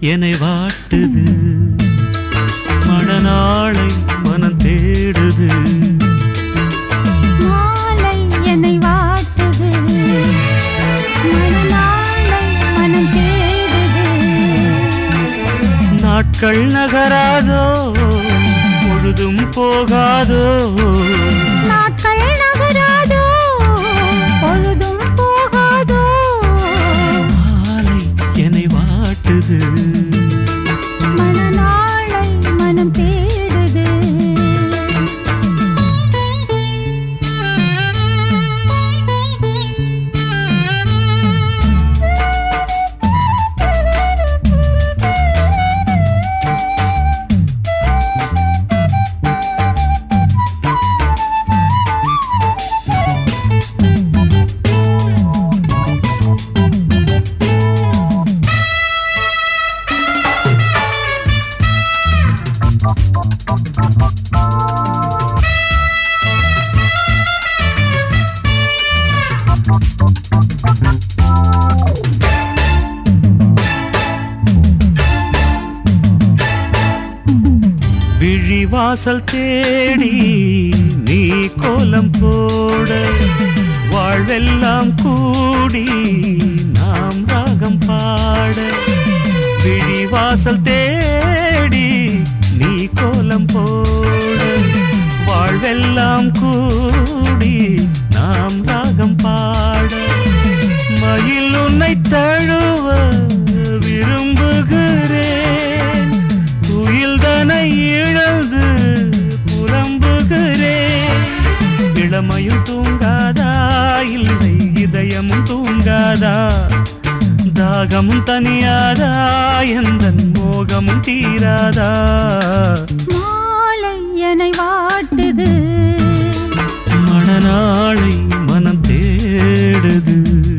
என்னை வாட்டுது மணநாளை மனம் தேடுது மாலை என்னை வாட்டுது மணநாளை மனம் தேடுது நாட்கள் நகராதோ பொழுதும் போகாதோ நாட்கள் நகராதோ பொழுதும் போகாதோ மாலை என்னை வாட்டுது மணநாளை மனம் தேடுது விழிவாசல் தேடி நீ கோலம் போட வாழ்வெல்லாம் கூடி நாம் ராகம் பாட விழிவாசல் தேடி நீ கோலம் போட வாழ்வெல்லாம் கூடி நாம் ராகம் பாட மயில் உன்னை தழுவ விரும்புகிறேன் துயில்தனை இழந்து புலம்புகிறேன் இளமையும் தூங்காதா இல்லை இதயமும் தூங்காதா தாகமும் தனியாதா எந்த மோகமும் தீராதா மாலை என்னை வாட்டுது மணநாளை மனம் தேடுது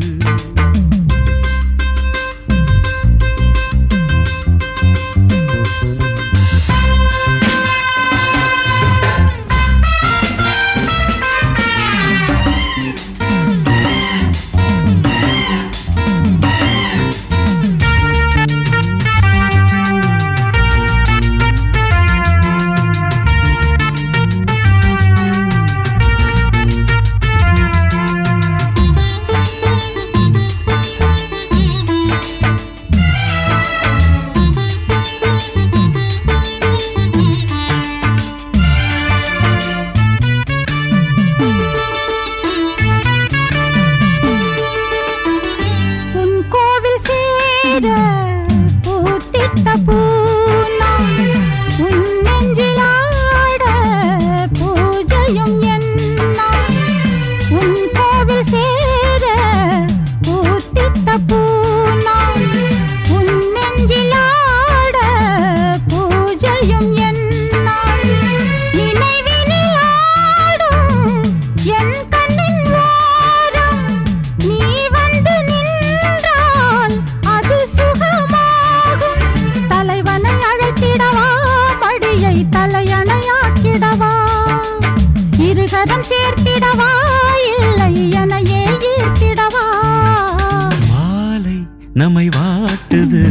உன் கோவில் சேர பூத்திட்ட பூனம் உன் நெஞ்சில் ஆட பூஜையும் எண்ணம் உன் கோவில் சேர பூத்திட்ட பூனம் உன் நெஞ்சில் ஆட பூஜையும் எண்ணம் நினைவினில் ஆடும் என் கண்ணின் ஓரம் நீ வந்து நின்றால் அது சுகமாகும் தலைவனை அழைத்திடவா படியை தலையணையாக்கிடவா இருகரம் சேர்த்திடவா இல்லை எனையே ஈர்த்திடவா மாலை நம்மை வாட்டுது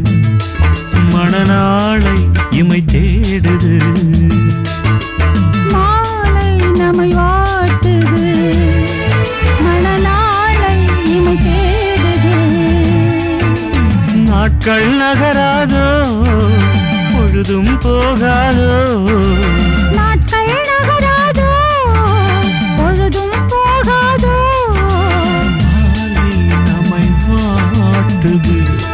மணநாளை இமை தேடுது மாலை நம்மை வாட்டுது மணநாளை இமை தேடுது நாட்கள் நகராதோ பொழுதும் போகாதோ நாட்கள் நகராதோ பொழுதும் போகாதோ மாலை நம்மை வாட்டுது